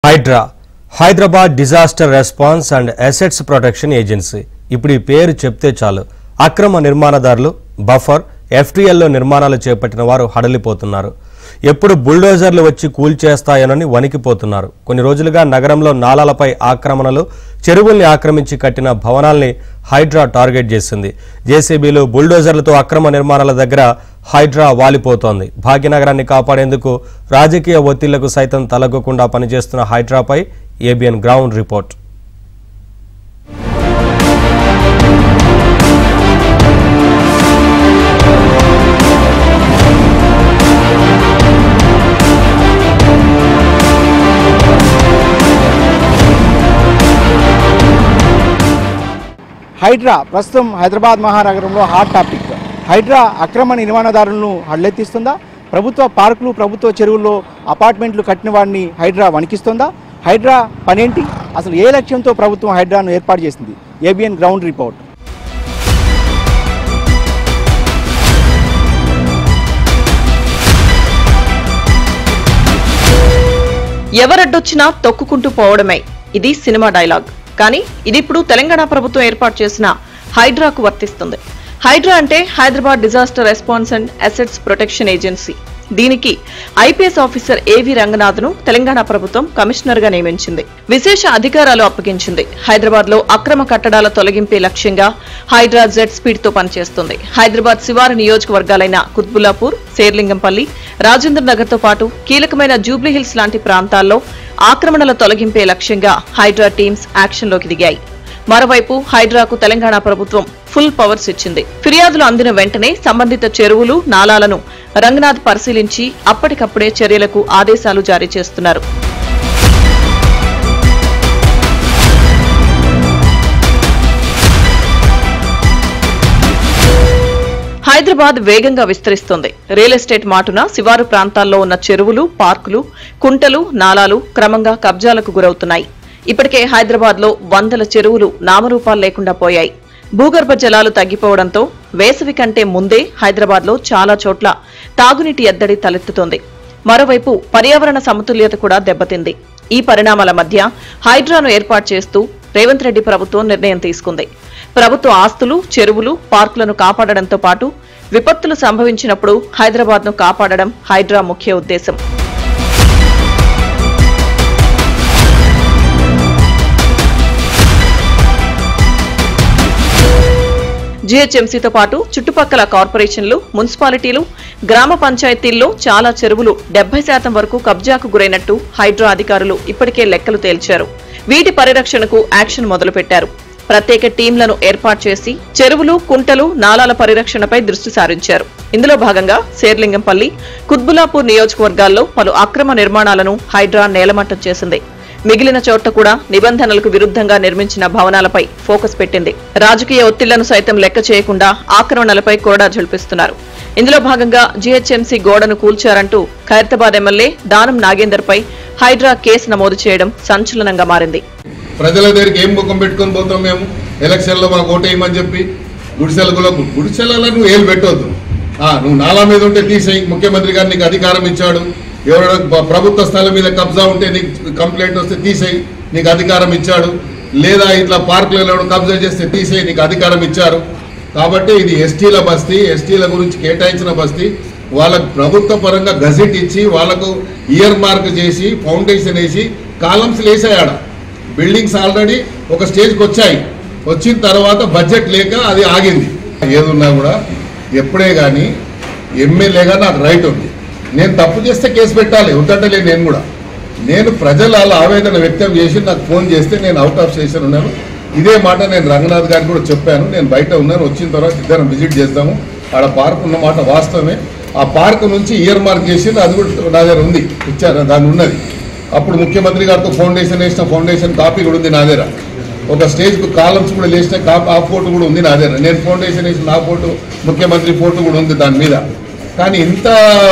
Hydraa Hyderabad disaster response and assets protection agency ఇప్పుడు ఈ పేరు చెప్తే చాలు అక్రమ నిర్మాణదారులు బఫర్ ఎఫ్టీఎల్లో నిర్మాణాలు చేపట్టిన వారు హడలిపోతున్నారు ఎప్పుడు బుల్డోజర్లు వచ్చి కూల్చేస్తాయోనని వణికిపోతున్నారు కొన్ని రోజులుగా నగరంలో నాలాలపై ఆక్రమణలు చెరువుల్ని ఆక్రమించి కట్టిన భవనాల్ని హైడ్రా టార్గెట్ చేసింది జేసీబీలు బుల్డోజర్లతో అక్రమ నిర్మాణాల దగ్గర హైడ్రా వాలిపోతోంది భాగ్యనగరాన్ని కాపాడేందుకు రాజకీయ ఒత్తిళ్లకు సైతం తలగ్గకుండా పనిచేస్తున్న హైడ్రాపై ఏబిఎన్ గ్రౌండ్ రిపోర్ట్ హైడ్రా ప్రస్తుతం హైదరాబాద్ మహానగరంలో హాట్ టాపిక్ హైడ్రా అక్రమ నిర్మాణదారులను హడలెత్తిస్తుందా ప్రభుత్వ పార్కులు ప్రభుత్వ చెరువుల్లో అపార్ట్మెంట్లు కట్టిన వాడిని హైడ్రా వణికిస్తుందా హైడ్రా పనేంటి అసలు ఏ లక్ష్యంతో ప్రభుత్వం హైడ్రాను ఏర్పాటు చేసింది ఏబిఎన్ గ్రౌండ్ రిపోర్ట్ ఎవరడ్డొచ్చినా తొక్కుకుంటూ పోవడమే ఇది సినిమా డైలాగ్ కానీ ఇది ఇప్పుడు తెలంగాణ ప్రభుత్వం ఏర్పాటు చేసిన హైడ్రాకు వర్తిస్తుంది హైడ్రా అంటే Hyderabad disaster response and assets protection agency దీనికి ఐపీఎస్ ఆఫీసర్ ఏవి రంగనాథ్ను తెలంగాణ ప్రభుత్వం కమిషనర్ గా నియమించింది విశేష అధికారాలు అప్పగించింది హైదరాబాద్ లో అక్రమ కట్టడాల తొలగింపే లక్ష్యంగా హైడ్రా జెట్ స్పీడ్ తో పనిచేస్తుంది హైదరాబాద్ శివారు నియోజకవర్గాలైన కుత్బుల్లాపూర్ శేర్లింగంపల్లి రాజేంద్ర నగర్ తో పాటు కీలకమైన జూబ్లీహిల్స్ లాంటి ప్రాంతాల్లో ఆక్రమణల తొలగింపే లక్ష్యంగా హైడ్రా టీమ్స్ యాక్షన్లోకి దిగాయి మరోవైపు హైడ్రాకు తెలంగాణ ప్రభుత్వం ఫుల్ పవర్స్ ఇచ్చింది ఫిర్యాదులు అందిన వెంటనే సంబంధిత చెరువులు నాలాలను రంగనాథ్ పరిశీలించి అప్పటికప్పుడే చర్యలకు ఆదేశాలు జారీ చేస్తున్నారు హైదరాబాద్ వేగంగా విస్తరిస్తోంది రియల్ ఎస్టేట్ మాటున శివారు ప్రాంతాల్లో ఉన్న చెరువులు పార్కులు కుంటలు నాలాలు క్రమంగా కబ్జాలకు గురవుతున్నాయి ఇప్పటికే హైదరాబాద్ లో వందల చెరువులు నామరూపాలు లేకుండా పోయాయి భూగర్భ జలాలు తగ్గిపోవడంతో వేసవి కంటే ముందే హైదరాబాద్ లో చాలా చోట్ల తాగునీటి ఎద్దడి తలెత్తుతోంది మరోవైపు పర్యావరణ సమతుల్యత కూడా దెబ్బతింది ఈ పరిణామాల మధ్య హైడ్రాను ఏర్పాటు చేస్తూ రేవంత్ రెడ్డి ప్రభుత్వం నిర్ణయం తీసుకుంది ప్రభుత్వ ఆస్తులు చెరువులు పార్కులను కాపాడడంతో పాటు విపత్తులు సంభవించినప్పుడు హైదరాబాద్ను కాపాడడం హైడ్రా ముఖ్య ఉద్దేశం జీహెచ్ఎంసీతో పాటు చుట్టుపక్కల కార్పొరేషన్లు మున్సిపాలిటీలు గ్రామ పంచాయతీల్లో చాలా చెరువులు డెబ్బై శాతం వరకు కబ్జాకు గురైనట్టు హైడ్రా అధికారులు ఇప్పటికే లెక్కలు తేల్చారు వీటి పరిరక్షణకు యాక్షన్ మొదలుపెట్టారు ప్రత్యేక టీంలను ఏర్పాటు చేసి చెరువులు కుంటలు నాలాల పరిరక్షణపై దృష్టి సారించారు ఇందులో భాగంగా శేర్లింగంపల్లి కుత్బులాపూర్ నియోజకవర్గాల్లో పలు అక్రమ నిర్మాణాలను హైడ్రా నేలమట్టం చేసింది మిగిలిన చోట్ల కూడా నిబంధనలకు విరుద్ధంగా నిర్మించిన భవనాలపై ఫోకస్ పెట్టింది రాజకీయ ఒత్తిళ్లను సైతం లెక్క చేయకుండా ఆక్రమణలపై కోడా జల్పిస్తున్నారు ఇందులో భాగంగా జీహెచ్ఎంసీ గోడను కూల్చారంటూ ఖైరతాబాద్ ఎమ్మెల్యే దానం నాగేందర్ పై హైడ్రా కేసు నమోదు చేయడం సంచలనంగా మారింది ప్రజల దగ్గరికి ఏం ముఖం పెట్టుకొని పోతాం మేము ఎలక్షన్లో మాకు ఓటేయమని చెప్పి గుడిసెలకు గుడిసెలలో నువ్వు ఏలు పెట్టవద్దు ఆ, నువ్వు నాలా మీద ఉంటే తీసేయి ముఖ్యమంత్రి గారు నీకు అధికారం ఇచ్చాడు ఎవరైనా ప- ప్రభుత్వ స్థలం మీద కబ్జా ఉంటే నీకు కంప్లైంట్ వస్తే తీసేయి నీకు అధికారం ఇచ్చాడు లేదా ఇట్లా పార్కులలో కబ్జా చేస్తే తీసేయి నీకు అధికారం ఇచ్చారు కాబట్టి ఇది ఎస్టీల బస్తీ ఎస్టీల గురించి కేటాయించిన బస్తీ వాళ్ళకు ప్రభుత్వ పరంగా గజెట్ ఇచ్చి వాళ్ళకు ఇయర్ మార్క్ చేసి ఫౌండేషన్ వేసి కాలమ్స్ వేసాయాడ బిల్డింగ్స్ ఆల్రెడీ ఒక స్టేజ్కి వచ్చాయి వచ్చిన తర్వాత బడ్జెట్ లేక అది ఆగింది ఏదున్నా కూడా ఎప్పుడే కానీ ఎమ్మెల్యేగా నాకు రైట్ ఉంది నేను తప్పు చేస్తే కేసు పెట్టాలి ఉంటలేదు నేను కూడా నేను ప్రజల అలా ఆవేదన వ్యక్తం చేసి నాకు ఫోన్ చేస్తే నేను అవుట్ ఆఫ్ స్టేషన్ ఉన్నాను ఇదే మాట నేను రంగనాథ్ గారికి కూడా చెప్పాను నేను బయట ఉన్నాను వచ్చిన తర్వాత ఇద్దరం విజిట్ చేస్తాము ఆడ పార్క్ ఉన్న మాట వాస్తవమే ఆ పార్క్ నుంచి ఇయర్ మార్క్ చేసింది అది కూడా నా దగ్గర ఉంది ఇచ్చారు దాని ఉన్నది అప్పుడు ముఖ్యమంత్రి గారితో ఫౌండేషన్ వేసిన ఫౌండేషన్ కాపీ కూడా ఉంది నా దగ్గర ఒక స్టేజ్కు కాలమ్స్ కూడా లేచిన కాపీ ఆ ఫోటో కూడా ఉంది నా దగ్గర నేను ఫౌండేషన్ వేసిన నా ఫోటో ముఖ్యమంత్రి ఫోటో కూడా ఉంది దాని మీద కానీ ఇంత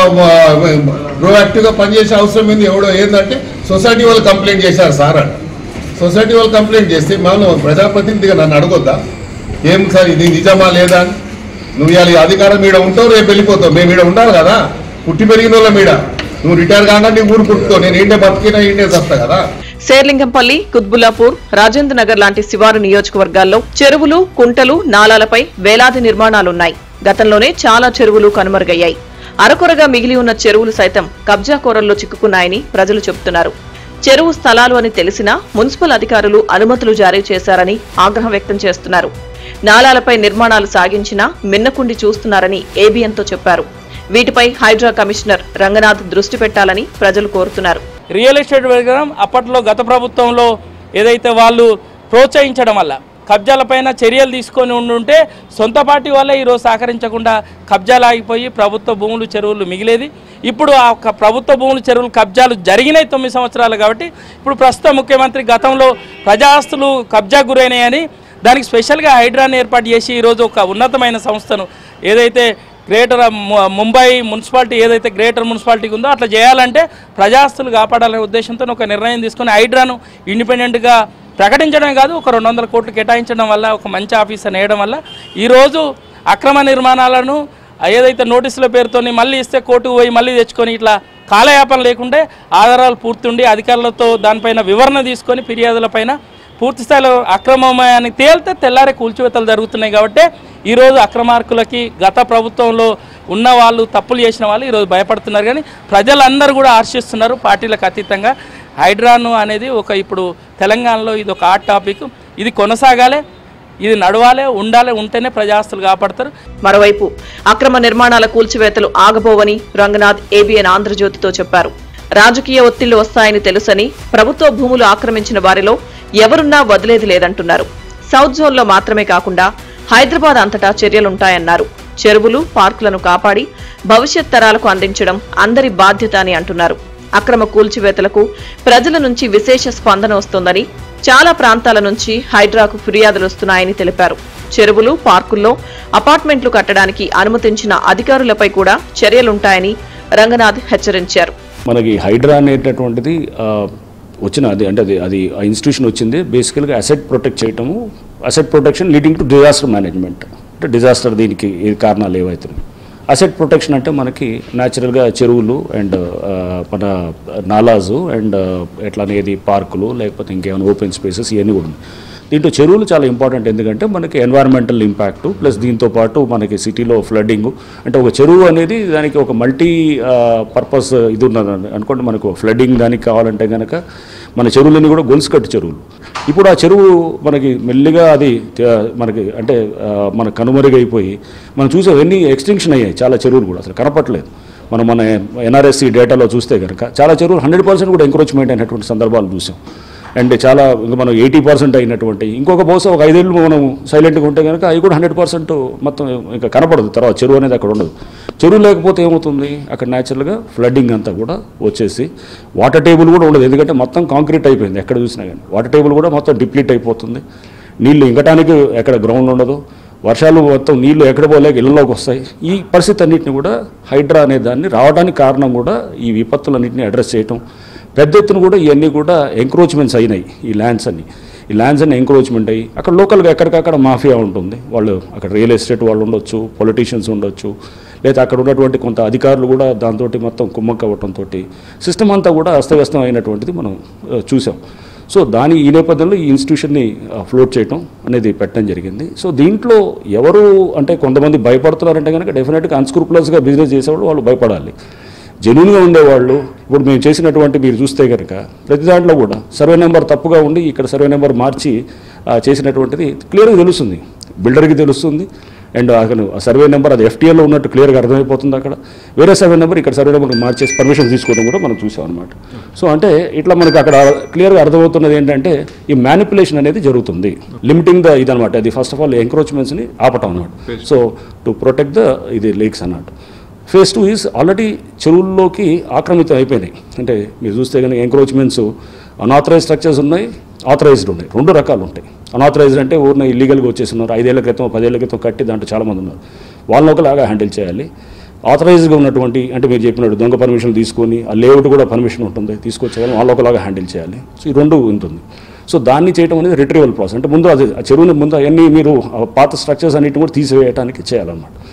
ప్రోయాక్టివ్గా పనిచేసే అవసరం ఏంది ఎవడో ఏంటంటే సొసైటీ వాళ్ళు కంప్లైంట్ చేశారు సార్ అంట సొసైటీ వాళ్ళు కంప్లైంట్ చేస్తే మనం ప్రజాప్రతినిధిగా నన్ను అడగొద్దా ఏం సార్ ఇది నిజమా లేదా అని నువ్వు ఇవాళ ఈ అధికారం మీద ఉంటావు రేపు వెళ్ళిపోతావు మేము ఈడ ఉండాలి కదా పుట్టి పెరిగిన వాళ్ళ మీద నువ్వు రిటైర్ కాగా నీ ఊరు పుట్టుకో నేను ఏంటే బతికినా ఏంటే చస్తా కదా శేర్లింగంపల్లి కుత్బుల్లాపూర్ రాజేంద్ర నగర్ లాంటి శివారు నియోజకవర్గాల్లో చెరువులు కుంటలు నాలాలపై వేలాది నిర్మాణాలున్నాయి గతంలోనే చాలా చెరువులు కనుమరుగయ్యాయి అరకొరగా మిగిలి ఉన్న చెరువులు సైతం కబ్జా కోరల్లో చిక్కుకున్నాయని ప్రజలు చెబుతున్నారు చెరువు స్థలాలు అని తెలిసినా మున్సిపల్ అధికారులు అనుమతులు జారీ చేశారని ఆగ్రహం వ్యక్తం చేస్తున్నారు నాలాలపై నిర్మాణాలు సాగించినా మిన్నకుండి చూస్తున్నారని ఏబిఎన్తో చెప్పారు వీటిపై హైడ్రా కమిషనర్ రంగనాథ్ దృష్టి పెట్టాలని ప్రజలు కోరుతున్నారు రియల్ ఎస్టేట్ విధానం అప్పట్లో గత ప్రభుత్వంలో ఏదైతే వాళ్ళు ప్రోత్సహించడం వల్ల కబ్జాలపైన చర్యలు తీసుకొని ఉండుంటే సొంత పార్టీ వల్ల ఈరోజు సహకరించకుండా కబ్జాలు ఆగిపోయి ప్రభుత్వ భూములు చెరువులు మిగిలేది ఇప్పుడు ఆ ఒక్క ప్రభుత్వ భూములు చెరువులు కబ్జాలు జరిగినాయి తొమ్మిది సంవత్సరాలు కాబట్టి ఇప్పుడు ప్రస్తుత ముఖ్యమంత్రి గతంలో ప్రజాస్తులు కబ్జా గురైనాయని దానికి స్పెషల్గా హైడ్రాని ఏర్పాటు చేసి ఈరోజు ఒక ఉన్నతమైన సంస్థను ఏదైతే గ్రేటర్ ము- ముంబై మున్సిపాలిటీ ఏదైతే గ్రేటర్ మున్సిపాలిటీ ఉందో అట్లా చేయాలంటే ప్రజాస్తులు కాపాడాలనే ఉద్దేశంతో ఒక నిర్ణయం తీసుకుని హైడ్రాను ఇండిపెండెంట్గా ప్రకటించడమే కాదు ఒక రెండు వందల కోట్లు కేటాయించడం వల్ల ఒక మంచి ఆఫీసర్ నేయడం వల్ల ఈరోజు అక్రమ నిర్మాణాలను ఏదైతే నోటీసుల పేరుతోని మళ్ళీ ఇస్తే కోర్టుకు పోయి మళ్ళీ తెచ్చుకొని ఇట్లా కాలయాపన లేకుంటే ఆధారాలు పూర్తుండి అధికారులతో దానిపైన వివరణ తీసుకొని ఫిర్యాదులపైన పూర్తి స్థాయిలో అక్రమమని తేలితే తెల్లారే కూల్చివేతలు జరుగుతున్నాయి కాబట్టి ఈరోజు అక్రమార్కులకి గత ప్రభుత్వంలో ఉన్న వాళ్ళు తప్పులు చేసిన వాళ్ళు ఈరోజు భయపడుతున్నారు కానీ ప్రజలందరూ కూడా హర్షిస్తున్నారు పార్టీలకు అతీతంగా హైడ్రాను అనేది ఒక ఇప్పుడు తెలంగాణలో ఇది ఒక హాట్ టాపిక్ ఇది కొనసాగాలి ఇది నడవాలి ఉండాలి ఉంటేనే ప్రజాస్తులు కాపాడతారు మరోవైపు అక్రమ నిర్మాణాల కూల్చివేతలు ఆగబోవని రంగనాథ్ ఏబిఎన్ ఆంధ్రజ్యోతితో చెప్పారు రాజకీయ ఒత్తిళ్లు వస్తాయని తెలుసని ప్రభుత్వ భూములు ఆక్రమించిన వారిలో ఎవరున్నా వదిలేది లేదంటున్నారు సౌత్ జోన్లో మాత్రమే కాకుండా హైదరాబాద్ అంతటా చర్యలుంటాయన్నారు చెరువులు పార్కులను కాపాడి భవిష్యత్ తరాలకు అందించడం అందరి బాధ్యత అని అంటున్నారు అక్రమ కూల్చివేతలకు ప్రజల నుంచి విశేష స్పందన వస్తోందని చాలా ప్రాంతాల నుంచి హైడ్రాకు ఫిర్యాదులు వస్తున్నాయని తెలిపారు చెరువులు పార్కుల్లో అపార్ట్మెంట్లు కట్టడానికి అనుమతించిన అధికారులపై కూడా చర్యలుంటాయని రంగనాథ్ హెచ్చరించారు మనకి హైడ్రా అనేటటువంటిది ఆ, వచ్చిన అది అంటే అది అది ఆ ఇన్స్టిట్యూషన్ వచ్చింది బేసికల్గా అసెట్ ప్రొటెక్ట్ చేయటము asset protection leading to disaster management అంటే డిజాస్టర్ దీనికి ఏ కారణాలు ఏవైతున్నాయి అసెట్ ప్రొటెక్షన్ అంటే మనకి న్యాచురల్గా చెరువులు అండ్ మన నాలాజు అండ్ ఎట్లా అనేది పార్కులు లేకపోతే ఇంకేమైనా ఓపెన్ స్పేసెస్ ఇవన్నీ కూడా ఉన్నాయి దీంట్లో చెరువులు చాలా ఇంపార్టెంట్ ఎందుకంటే మనకి ఎన్వైరన్మెంటల్ ఇంపాక్ట్ ప్లస్ దీంతో పాటు మనకి సిటీలో ఫ్లడ్డింగ్ అంటే ఒక చెరువు అనేది దానికి ఒక మల్టీ పర్పస్ ఇది ఉన్నది అనుకోండి మనకు ఫ్లడ్డింగ్ దానికి కావాలంటే కనుక మన చెరువులన్నీ కూడా గొలుసు కట్టు చెరువులు ఇప్పుడు ఆ చెరువు మనకి మెల్లిగా అది ఆ, మనకి అంటే ఆ, మన కనుమరుగైపోయి మనం చూసేవన్నీ ఎక్స్టింక్షన్ అయ్యాయి చాలా చెరువులు కూడా అసలు కనపట్లేదు మనం మన ఎన్ఆర్ఎస్సి డేటాలో చూస్తే కనుక చాలా చెరువులు హండ్రెడ్ పర్సెంట్ కూడా ఎంక్రోచ్మెంట్ అయినటువంటి సందర్భాలు చూసాం అండ్ చాలా ఇంకా మనం ఎయిటీ పర్సెంట్ అయినటువంటి ఇంకొక బహుశా ఒక ఐదేళ్ళు మనం సైలెంట్గా ఉంటే కనుక అవి కూడా హండ్రెడ్ పర్సెంట్ మొత్తం ఇంకా కనపడదు తర్వాత చెరువు అనేది అక్కడ ఉండదు చెరువు లేకపోతే ఏమవుతుంది అక్కడ న్యాచురల్గా ఫ్లడ్డింగ్ అంతా కూడా వచ్చేసి వాటర్ టేబుల్ కూడా ఉండదు ఎందుకంటే మొత్తం కాంక్రీట్ అయిపోయింది ఎక్కడ చూసినా కానీ వాటర్ టేబుల్ కూడా మొత్తం డిప్లీట్ అయిపోతుంది నీళ్లు ఇంకటానికి ఎక్కడ గ్రౌండ్ ఉండదు వర్షాలు మొత్తం నీళ్లు ఎక్కడ పోలేక ఇళ్ళలోకి వస్తాయి ఈ పరిస్థితి అన్నింటిని కూడా హైడ్రా అనే దాన్ని రావడానికి కారణం కూడా ఈ విపత్తులన్నింటినీ అడ్రస్ చేయటం పెద్ద ఎత్తున కూడా ఇవన్నీ కూడా ఎంక్రోచ్మెంట్స్ అయినాయి ఈ ల్యాండ్స్ అన్ని ఈ ల్యాండ్స్ అన్ని ఎంక్రోచ్మెంట్ అయ్యి అక్కడ లోకల్గా ఎక్కడికక్కడ మాఫియా ఉంటుంది వాళ్ళు అక్కడ రియల్ ఎస్టేట్ వాళ్ళు ఉండొచ్చు పొలిటీషియన్స్ ఉండొచ్చు లేదా అక్కడ ఉన్నటువంటి కొంత అధికారులు కూడా దాంతో మొత్తం కుమ్మక్క అవ్వటంతో సిస్టమ్ అంతా కూడా అస్తవ్యస్తం అయినటువంటిది మనం ఆ, చూసాం సో దాని ఈ నేపథ్యంలో ఈ ఇన్స్టిట్యూషన్ని ఫ్లోట్ చేయటం అనేది పెట్టడం జరిగింది సో దీంట్లో ఎవరు అంటే కొంతమంది భయపడుతున్నారంటే కనుక డెఫినెట్గా అన్స్క్రూపులస్గా బిజినెస్ చేసేవాళ్ళు వాళ్ళు భయపడాలి జెన్యున్గా ఉండేవాళ్ళు ఇప్పుడు మేము చేసినటువంటి మీరు చూస్తే కనుక ప్రతి దాంట్లో కూడా సర్వే నెంబర్ తప్పుగా ఉండి ఇక్కడ సర్వే నెంబర్ మార్చి ఆ, చేసినటువంటిది క్లియర్గా తెలుస్తుంది బిల్డర్కి తెలుస్తుంది అండ్ అక్కడ ఆ సర్వే నెంబర్ అది ఎఫ్టీఏలో ఉన్నట్టు క్లియర్గా అర్థమైపోతుంది అక్కడ వేరే సర్వే నెంబర్ ఇక్కడ సర్వే నెంబర్ మార్చేసి పర్మిషన్ తీసుకోవడం కూడా మనం చూసాం అనమాట సో అంటే ఇట్లా మనకి అక్కడ క్లియర్గా అర్థమవుతున్నది ఏంటంటే ఈ మ్యానిపులేషన్ అనేది జరుగుతుంది లిమిటింగ్ ద ఇదనమాట అది ఫస్ట్ ఆఫ్ ఆల్ ఎంక్రోచ్మెంట్స్ని ఆపటం అనమాట సో టు ప్రొటెక్ట్ ద ఇది లేక్స్ అన్నట్టు ఫేజ్ టూ ఈజ్ ఆల్రెడీ చెరువుల్లోకి ఆక్రమితం అయిపోయినాయి అంటే మీరు చూస్తే కనుక ఎంక్రోచ్మెంట్స్ అనాథరైజ్ స్ట్రక్చర్స్ ఉన్నాయి ఆథరైజ్డ్ ఉన్నాయి రెండు రకాలు ఉంటాయి అనాథరైజ్డ్ అంటే ఊరిన ఇల్లీగల్గా వచ్చేస్తున్నారు ఐదేళ్ల క్రితం పదేళ్ల క్రితం కట్టి దాంట్లో చాలామంది ఉన్నారు వాళ్ళని ఒకలాగా హ్యాండిల్ చేయాలి ఆథరైజ్డ్గా ఉన్నటువంటి అంటే మీరు చెప్పినట్టు దొంగ పర్మిషన్ తీసుకొని ఆ లేఅవుట్ కూడా పర్మిషన్ ఉంటుంది తీసుకొచ్చేయాలి వాళ్ళని ఒకలాగా హ్యాండిల్ చేయాలి సో ఈ రెండు ఉంటుంది సో దాన్ని చేయడం అనేది రిట్రీవల్ ప్రాసెస్ అంటే ముందు అది ఆ చెరువుని ముందు అవన్నీ మీరు ఆ పాత స్ట్రక్చర్స్ అన్నిటిని కూడా తీసివేయడానికి చేయాలన్నమాట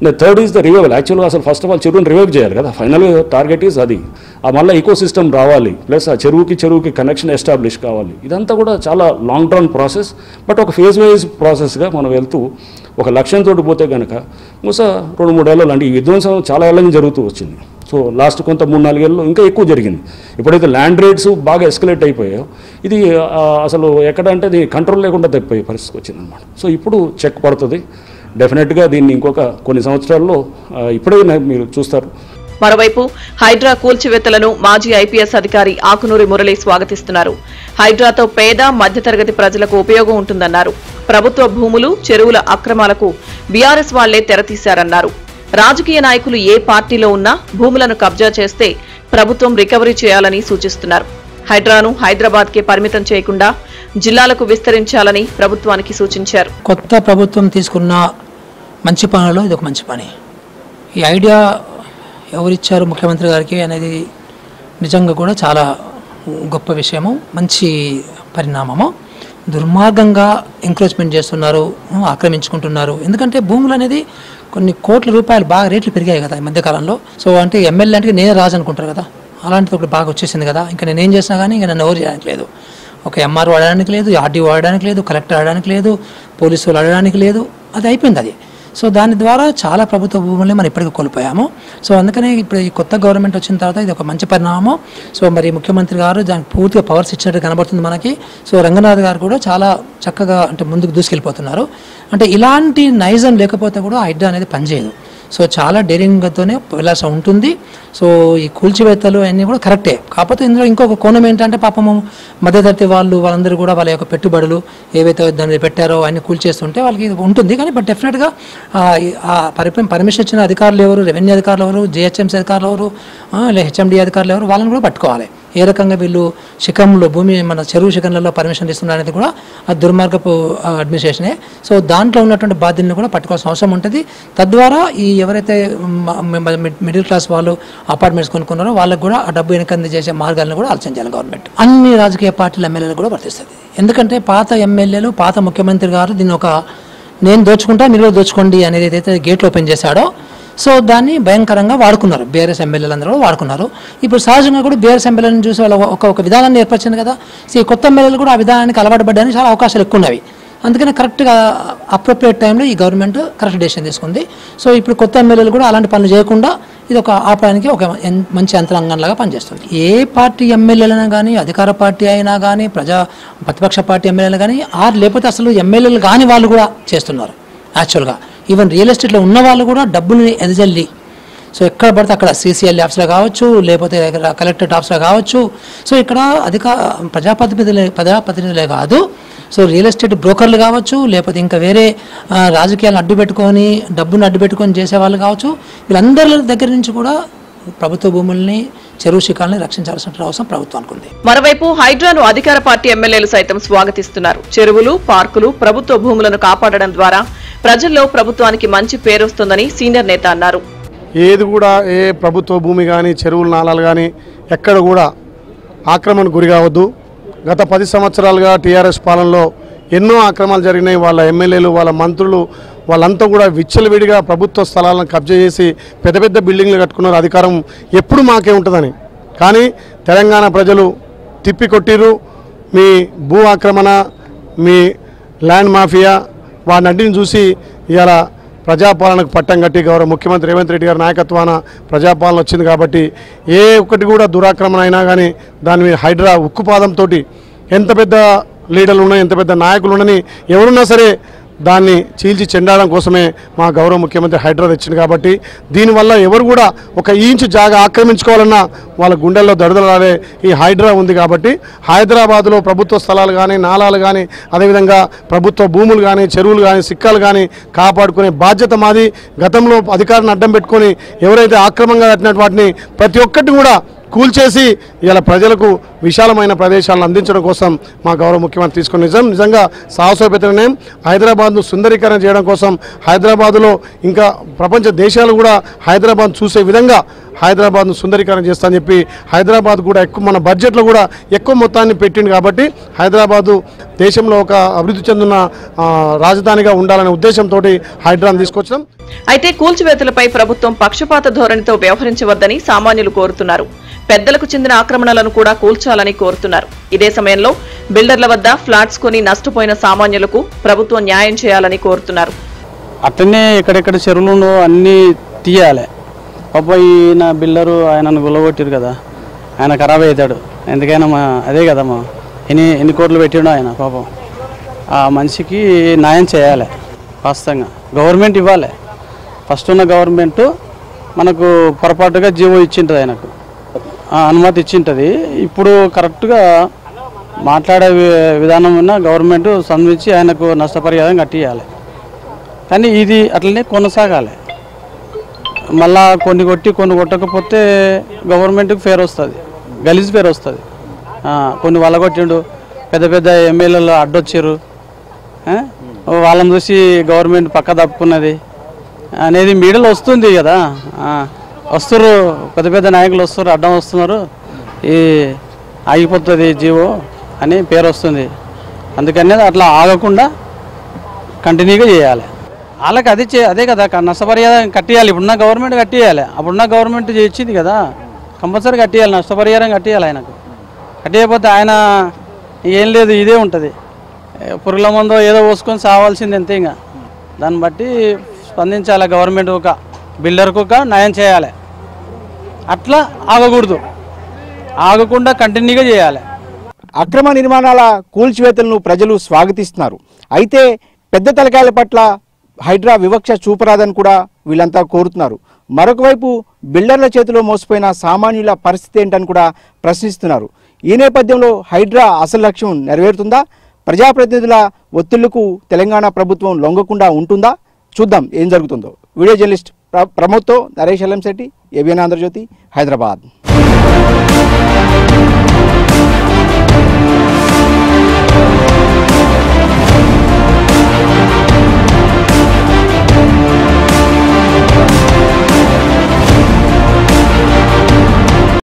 థర్డ్ ఈజ్ ద రివైవల్ యాక్చువల్గా అసలు ఫస్ట్ ఆఫ్ ఆల్ చెరువుని రివైవ్ చేయాలి కదా ఫైనల్గా టార్గెట్ ఈజ్ అది ఆ మళ్ళీ ఈకో సిస్టమ్ రావాలి ప్లస్ ఆ చెరువుకి చెరువుకి కనెక్షన్ ఎస్టాబ్లిష్ కావాలి ఇదంతా కూడా చాలా లాంగ్ టర్మ్ ప్రాసెస్ బట్ ఒక ఫేజ్ వైజ్ ప్రాసెస్గా మనం వెళ్తూ ఒక లక్ష్యంతో పోతే కనుక బహుశా రెండు మూడేళ్ళు అంటే ఈ విధ్వంసం చాలా ఏళ్ళ నుంచి జరుగుతూ వచ్చింది సో లాస్ట్ కొంత మూడు నాలుగేళ్ళు ఇంకా ఎక్కువ జరిగింది ఎప్పుడైతే ల్యాండ్ రేట్స్ బాగా ఎస్కలేట్ అయిపోయాయో ఇది ఆ, అసలు ఎక్కడ అంటే అది కంట్రోల్ లేకుండా తప్పిపోయే పరిస్థితి వచ్చిందనమాట సో ఇప్పుడు చెక్ పడుతుంది డెఫినెట్గా దీన్ని ఇంకొక కొన్ని సంవత్సరాల్లో ఆ, ఇప్పుడే నా- మీరు చూస్తారు మరోవైపు హైడ్రా కూల్చివేతలను మాజీ ఐపీఎస్ అధికారి ఆకునూరి మురళి స్వాగతిస్తున్నారు హైడ్రాతో పేద మధ్యతరగతి ప్రజలకు ఉపయోగం ఉంటుందన్నారు ప్రభుత్వ భూములు చెరువుల అక్రమాలకు బీఆర్ఎస్ వాళ్లే తెరతీశారన్నారు రాజకీయ నాయకులు ఏ పార్టీలో ఉన్నా భూములను కబ్జా చేస్తే ప్రభుత్వం రికవరీ చేయాలని సూచిస్తున్నారు హైడ్రాను హైదరాబాద్ కే పరిమితం చేయకుండా జిల్లాలకు విస్తరించాలని ప్రభుత్వానికి సూచించారు కొత్త ప్రభుత్వం తీసుకున్న మంచి పనులలో ఇది ఒక మంచి పని ఈ ఐడియా ఎవరిచ్చారు ముఖ్యమంత్రి గారికి అనేది నిజంగా కూడా చాలా గొప్ప విషయము మంచి పరిణామము దుర్మార్గంగా ఎంక్రోచ్మెంట్ చేస్తున్నారు ఆక్రమించుకుంటున్నారు ఎందుకంటే భూములు అనేది కొన్ని కోట్ల రూపాయలు బాగా రేట్లు పెరిగాయి కదా ఈ మధ్యకాలంలో సో అంటే ఎమ్మెల్యే అంటే నేనే రాజు అనుకుంటారు కదా అలాంటిది ఒకటి బాగా వచ్చేసింది కదా ఇంకా నేనేం చేసినా కానీ ఇంకా నన్ను ఎవరు చేయడానికి లేదు ఒక ఎంఆర్ వాడడానికి లేదు ఆర్డీ వాడడానికి లేదు కలెక్టర్ ఆడడానికి లేదు పోలీసు వాళ్ళు ఆడడానికి లేదు అది అయిపోయింది అది సో దాని ద్వారా చాలా ప్రభుత్వ భూముల్ని మనం ఇప్పటికీ కోల్పోయాము సో అందుకనే ఇప్పుడు ఈ కొత్త గవర్నమెంట్ వచ్చిన తర్వాత ఇది ఒక మంచి పరిణామం సో మరి ముఖ్యమంత్రి గారు దానికి పూర్తిగా పవర్స్ ఇచ్చినట్టు కనబడుతుంది మనకి సో రంగనాథ్ గారు కూడా చాలా చక్కగా అంటే ముందుకు దూసుకెళ్ళిపోతున్నారు అంటే ఇలాంటి నైజం లేకపోతే కూడా హైడ్రా అనేది పనిచేయదు సో చాలా డేరింగ్తోనే వెళ్ళాల్సి ఉంటుంది సో ఈ కూల్చివేతలు అన్నీ కూడా కరెక్టే కాకపోతే ఇందులో ఇంకొక కోణం ఏంటంటే పాపము మధ్యతరగతి వాళ్ళు వాళ్ళందరూ కూడా వాళ్ళ యొక్క పెట్టుబడులు ఏవైతే దాన్ని పెట్టారో అన్ని కూల్చేస్తుంటే వాళ్ళకి ఇది ఉంటుంది కానీ బట్ డెఫినెట్గా ఆ పరి పర్మిషన్ ఇచ్చిన అధికారులు ఎవరు రెవెన్యూ అధికారులు ఎవరు జిహెచ్ఎంసీ అధికారులు ఎవరు ఆ, లేదా హెచ్ఎండి అధికారులు ఎవరు వాళ్ళని కూడా పట్టుకోవాలి ఏ రకంగా వీళ్ళు శిఖంలో భూమి మన చెరువు శిఖంలలో పర్మిషన్ ఇస్తున్నారు అనేది కూడా ఆ దుర్మార్గపు ఆ, అడ్మినిస్ట్రేషనే సో దాంట్లో ఉన్నటువంటి బాధ్యతను కూడా పట్టుకోవాల్సిన అవసరం ఉంటుంది తద్వారా ఈ ఎవరైతే మ- మ- మిడ్- మిడిల్ క్లాస్ వాళ్ళు అపార్ట్మెంట్స్ కొనుక్కున్నారో వాళ్ళకి కూడా ఆ డబ్బు వెనకంది చేసే మార్గాలను కూడా ఆలోచన చేయాలి గవర్నమెంట్ అన్ని రాజకీయ పార్టీల ఎమ్మెల్యేలు కూడా వర్తిస్తుంది ఎందుకంటే పాత ఎమ్మెల్యేలు పాత ముఖ్యమంత్రి గారు దీన్ని ఒక నేను దోచుకుంటా మీరు కూడా దోచుకోండి అనేది ఏదైతే గేట్లు ఓపెన్ చేశాడో సో దాన్ని భయంకరంగా వాడుకున్నారు బీఆర్ఎస్ ఎమ్మెల్యేలు అందరూ కూడా వాడుకున్నారు ఇప్పుడు సహజంగా కూడా బీఆర్ఎస్ ఎమ్మెల్యేలను చూసి వాళ్ళ ఒక ఒక విధానాన్ని ఏర్పరిచింది కదా సో ఈ కొత్త ఎమ్మెల్యేలు కూడా ఆ విధానానికి అలవాటు పడ్డానికి చాలా అవకాశాలు ఎక్కువ ఉన్నవి అందుకని కరెక్ట్గా అప్రోప్రియేట్ టైంలో ఈ గవర్నమెంట్ కరెక్ట్ డెసిషన్ తీసుకుంది సో ఇప్పుడు కొత్త ఎమ్మెల్యేలు కూడా అలాంటి పనులు చేయకుండా ఇది ఒక ఆపడానికి ఒక ఎన్- మంచి యంత్రాంగంలాగా పనిచేస్తుంది ఏ పార్టీ ఎమ్మెల్యేలైనా కానీ అధికార పార్టీ అయినా కానీ ప్రజా ప్రతిపక్ష పార్టీ ఎమ్మెల్యేలు కానీ ఆరు లేకపోతే అసలు ఎమ్మెల్యేలు కాని వాళ్ళు కూడా చేస్తున్నారు యాక్చువల్గా ఈవెన్ రియల్ ఎస్టేట్లో ఉన్న వాళ్ళు కూడా డబ్బుని ఎదజల్లి సో ఎక్కడ పడితే అక్కడ సీసీఎల్ ఆఫీస్లో కావచ్చు లేకపోతే ఇక్కడ కలెక్టరేట్ ఆఫీస్లో కావచ్చు సో ఇక్కడ అధిక ప్రజాప్రతినిధులే ప్రజాప్రతినిధులే కాదు సో రియల్ ఎస్టేట్ బ్రోకర్లు కావచ్చు లేకపోతే ఇంకా వేరే ఆ, రాజకీయాలను అడ్డు పెట్టుకొని డబ్బును అడ్డు పెట్టుకొని చేసేవాళ్ళు కావచ్చు వీళ్ళందరి దగ్గర నుంచి కూడా ప్రభుత్వ భూముల్ని చెరువు శిఖాలని రక్షించాల్సిన అవసరం ప్రభుత్వానికి ఉంది మరోవైపు హైడ్రాను అధికార పార్టీ ఎమ్మెల్యేలు సైతం స్వాగతిస్తున్నారు చెరువులు పార్కులు ప్రభుత్వ భూములను కాపాడడం ద్వారా ప్రజల్లో ప్రభుత్వానికి మంచి పేరొస్తుందని సీనియర్ నేత అన్నారు ఏది కూడా ఏ ప్రభుత్వ భూమి కానీ చెరువులు నాలాలు కానీ ఎక్కడ కూడా ఆక్రమణ గురి కావద్దు గత పది సంవత్సరాలుగా టీఆర్ఎస్ పాలనలో ఎన్నో ఆక్రమణలు జరిగినాయి వాళ్ళ ఎమ్మెల్యేలు వాళ్ళ మంత్రులు వాళ్ళంతా కూడా విచ్చలవిడిగా ప్రభుత్వ స్థలాలను కబ్జా చేసి పెద్ద పెద్ద బిల్డింగ్లు కట్టుకున్నారు అధికారం ఎప్పుడు మాకే ఉంటుందని కానీ తెలంగాణ ప్రజలు తిప్పి కొట్టిరు మీ భూ ఆక్రమణ మీ ల్యాండ్ మాఫియా వాటిని చూసి ఇవాళ ప్రజాపాలనకు పట్టం కట్టి గౌరవ ముఖ్యమంత్రి రేవంత్ రెడ్డి గారి నాయకత్వాన ప్రజాపాలన వచ్చింది కాబట్టి ఏ ఒక్కటి కూడా దురాక్రమణ అయినా కానీ దాని మీద హైడ్రా ఉక్కుపాదంతో ఎంత పెద్ద లీడర్లు ఉన్నాయి ఎంత పెద్ద నాయకులు ఉండని ఎవరున్నా సరే దాన్ని చీల్చి చెండడం కోసమే మా గౌరవ ముఖ్యమంత్రి హైడ్రా తెచ్చింది కాబట్టి దీనివల్ల ఎవరు కూడా ఒక ఇంచు జాగా ఆక్రమించుకోవాలన్నా వాళ్ళ గుండెల్లో దడుదలాడే ఈ హైడ్రా ఉంది కాబట్టి హైదరాబాద్లో ప్రభుత్వ స్థలాలు కానీ నాలాలు కానీ అదేవిధంగా ప్రభుత్వ భూములు కానీ చెరువులు కానీ సిక్కాలు కానీ కాపాడుకునే బాధ్యత మాది గతంలో అధికారాన్ని అడ్డం పెట్టుకొని ఎవరైతే ఆక్రమంగా కట్టినట్టు వాటిని ప్రతి ఒక్కటి కూడా కూల్చేసి ఇలా ప్రజలకు విశాలమైన ప్రదేశాలను అందించడం కోసం మా గౌరవ ముఖ్యమంత్రి తీసుకున్న నిజం నిజంగా సాహసోపేత నిర్ణయం హైదరాబాద్ను సుందరీకరణ చేయడం కోసం హైదరాబాదులో ఇంకా ప్రపంచ దేశాలు కూడా హైదరాబాద్ చూసే విధంగా హైదరాబాద్ను సుందరీకరణ చేస్తా అని చెప్పి హైదరాబాద్ కూడా ఎక్కువ మన బడ్జెట్లో కూడా ఎక్కువ మొత్తాన్ని పెట్టింది కాబట్టి హైదరాబాదు దేశంలో ఒక అభివృద్ధి చెందిన ఆ, రాజధానిగా ఉండాలనే ఉద్దేశంతో హైదరాబాద్ తీసుకొచ్చాం అయితే కూల్చివేతలపై ప్రభుత్వం పక్షపాత ధోరణితో వ్యవహరించవద్దని సామాన్యులు కోరుతున్నారు పెద్దలకు చెందిన ఆక్రమణలను కూడా కూల్చాలని కోరుతున్నారు ఇదే సమయంలో బిల్డర్ల వద్ద ఫ్లాట్స్ కొని నష్టపోయిన సామాన్యులకు ప్రభుత్వం న్యాయం చేయాలని కోరుతున్నారు అట్లనే ఎక్కడెక్కడ చెరువులు అన్నీ తీయాలి పాప ఈయన బిల్డరు ఆయనను గుల్లగొట్టారు కదా ఆయన ఖరాబ్ అవుతాడు ఎందుకైనా మా అదే కదా మా ఎన్ని ఎన్ని కోట్లు పెట్టాడు ఆయన పాపం ఆ మనిషికి న్యాయం చేయాలి వాస్తవంగా గవర్నమెంట్ ఇవ్వాలి ఫస్ట్ ఉన్న గవర్నమెంట్ మనకు పొరపాటుగా జీవో ఇచ్చింటుంది ఆయనకు ఆ, అనుమతి ఇచ్చింటుంది ఇప్పుడు కరెక్ట్గా మాట్లాడే వి- విధానం ఉన్న గవర్నమెంట్ స్పందించి ఆయనకు నష్టపరిహారం కట్టియాలి కానీ ఇది అట్లనే కొనసాగాలి మళ్ళా కొన్ని కొట్టి కొన్ని కొట్టకపోతే గవర్నమెంట్కి ఫేర్ వస్తుంది గలీజ్ ఫేర్ వస్తుంది కొన్ని వాళ్ళ కొట్టిండు పెద్ద పెద్ద ఎమ్మెల్యేలు అడ్డొచ్చారు ఆ? వాళ్ళని చూసి గవర్నమెంట్ పక్క తప్పుకున్నది అనేది మీడియాలో వస్తుంది కదా ఆ, వస్తున్నారు పెద్ద పెద్ద నాయకులు వస్తారు అడ్డం వస్తున్నారు ఈ ఆగిపోతుంది జీవో అని పేరు వస్తుంది అందుకనే అట్లా ఆగకుండా కంటిన్యూగా చేయాలి వాళ్ళకి అది చే అదే కదా క- నష్టపరిహారం కట్టియాలి ఇప్పుడున్న గవర్నమెంట్ కట్టియాలి అప్పుడున్న గవర్నమెంట్ ఇచ్చింది కదా కంపల్సరీ కట్టియాలి నష్టపరిహారం కట్టియాలి ఆయనకు కట్టియకపోతే ఆయన ఏం లేదు ఇదే ఉంటుంది ఏ, పురుగుల మందో ఏదో పోసుకొని సావాల్సింది అంతే ఇంకా దాన్ని బట్టి స్పందించాలి గవర్నమెంట్ ఒక బిల్డర్కు ఒక న్యాయం చేయాలి అట్లా ఆగకూడదు ఆగకుండా కంటిన్యూగా చేయాలి అక్రమ నిర్మాణాల కూల్చివేతలను ప్రజలు స్వాగతిస్తున్నారు అయితే పెద్ద తలకాయల పట్ల హైడ్రా వివక్ష చూపరాదని కూడా వీళ్ళంతా కోరుతున్నారు మరొక వైపు బిల్డర్ల చేతిలో మోసపోయిన సామాన్యుల పరిస్థితి ఏంటని కూడా ప్రశ్నిస్తున్నారు ఈ నేపథ్యంలో హైడ్రా అసలు లక్ష్యం నెరవేరుతుందా ప్రజాప్రతినిధుల ఒత్తిళ్లకు తెలంగాణ ప్రభుత్వం లొంగకుండా ఉంటుందా చూద్దాం ఏం జరుగుతుందో వీడియో జర్నలిస్ట్ ప్ర- ప్రమోద్తో నరేష్ ఎల్లంశెట్టి ఏబిఎన్ ఆంధ్రజ్యోతి హైదరాబాద్